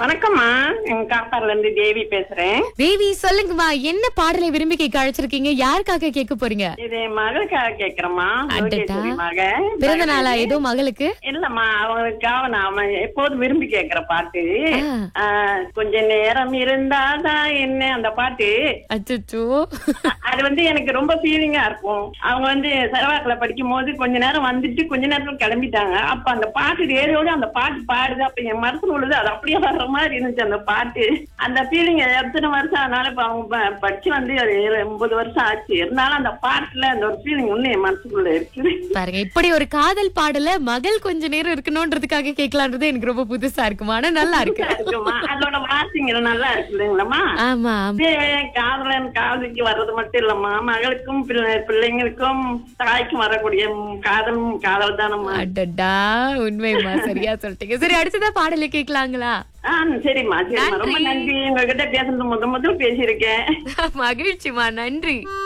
வணக்கம்மா எங்க காப்பார்ல இருந்து தேவி பேசுறேன் தேவி சொல்லுங்கம்மா என்ன பாடலை விரும்பி கேட்க அழைச்சிருக்கீங்க யாருக்காக கேட்க போறீங்க இது என் மகளுக்காக கேக்குறேம்மா அடடா. லோகேஸ்வரி மக பிறந்த நாளா ஏதோ மகளுக்கு இல்லம்மா அவங்களுக்காக நான் எப்போதும் விரும்பி கேக்குற பாட்டு ஆ. ஆ, கொஞ்ச நேரம் இருந்தாதான் என்ன அந்த பாட்டு அச்சோ அ- அது வந்து எனக்கு ரொம்ப ஃபீலிங்கா இருக்கும் அவங்க வந்து சரவாக்கில் படிக்கும் போது கொஞ்ச நேரம் வந்துட்டு கொஞ்ச நேரத்துல கிளம்பிட்டாங்க அப்ப அந்த பாட்டு ரேடியோட அந்த பாட்டு பாடுது அப்ப என் மனசுல உள்ளது அது அப்படியே வர்ற மாதிரி இருந்துச்சு அந்த பாட்டு அந்த ஃபீலிங் எத்தனை வருஷம் ஆனாலும் இப்ப அவங்க ப- படிச்சு வந்து ஒரு ஏழு ஒன்பது வருஷம் ஆச்சு இருந்தாலும் அந்த பாட்டுல அந்த ஒரு ஃபீலிங் இன்னும் என் மனசுக்குள்ள இருக்குது பாருங்க இப்படி ஒரு காதல் பாடல மகள் கொஞ்ச நேரம் இருக்கணும்ன்றதுக்காக கேட்கலான்றது எனக்கு ரொம்ப புதுசா இருக்குமா ஆனா நல்லா இருக்கு இருக்குமா அதோட வாசிங்க நல்லா இருக்கு இல்லைங்களாம்மா ஆமா அப்படியே காதலன் காதலிக்கு வர்றது மட்டும் இல்லம்மா மகளுக்கும் பிள்ளை பிள்ளைங்களுக்கும் தாய்க்கும் வரக்கூடிய காதலும் காதல் தானம்மா அடடா உண்மைமா சரியா சொல்லிட்டீங்க சரி அடுத்ததா பாடலை கேட்கலாங்களா ஆ சரிம்மா சரிம்மா ரொம்ப நன்றி. நன்றி உங்ககிட்ட பேசுறது முத முதல் பேசியிருக்கேன் மகிழ்ச்சிமா நன்றி